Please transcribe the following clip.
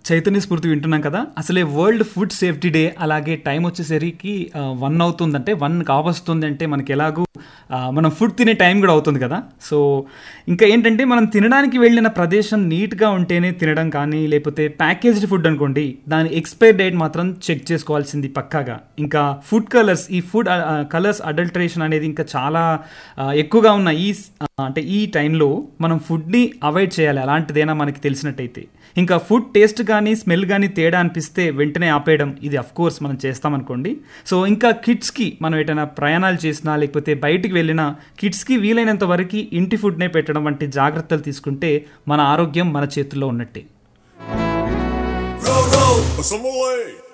చైతన్య స్ఫూర్తి వింటున్నాం కదా అసలే వరల్డ్ ఫుడ్ సేఫ్టీ డే అలాగే టైం వచ్చేసరికి వన్ అవుతుందంటే వన్ కావస్తుంది అంటే మనకి ఎలాగూ ఆ, మనం ఫుడ్ తినే టైం కూడా అవుతుంది కదా సో ఇంకా ఏంటంటే మనం తినడానికి వెళ్ళిన ప్రదేశం నీట్గా ఉంటేనే తినడం కానీ లేకపోతే ప్యాకేజ్డ్ ఫుడ్ అనుకోండి దాని ఎక్స్పైర్ డేట్ మాత్రం చెక్ చేసుకోవాల్సింది పక్కాగా ఇంకా ఫుడ్ కలర్స్ ఈ ఫుడ్ కలర్స్ అడల్టరేషన్ అనేది ఇంకా చాలా ఆ, ఎక్కువగా ఉన్న ఈ ఆ, అంటే ఈ టైంలో మనం ఫుడ్ని అవాయిడ్ చేయాలి అలాంటిదైనా మనకి తెలిసినట్టయితే ఇంకా ఫుడ్ టేస్ట్ కానీ స్మెల్ కానీ తేడా అనిపిస్తే వెంటనే ఆపేయడం ఇది అఫ్ కోర్స్ మనం చేస్తామనుకోండి సో ఇంకా కిడ్స్కి మనం ఎటైనా ప్రయాణాలు చేసినా లేకపోతే బయటికి వెళ్ళినా కిడ్స్కి వీలైనంత వరకు ఇంటి ఫుడ్నే పెట్టడం వంటి జాగ్రత్తలు తీసుకుంటే మన ఆరోగ్యం మన చేతుల్లో ఉన్నట్టే Row, row, Assembly!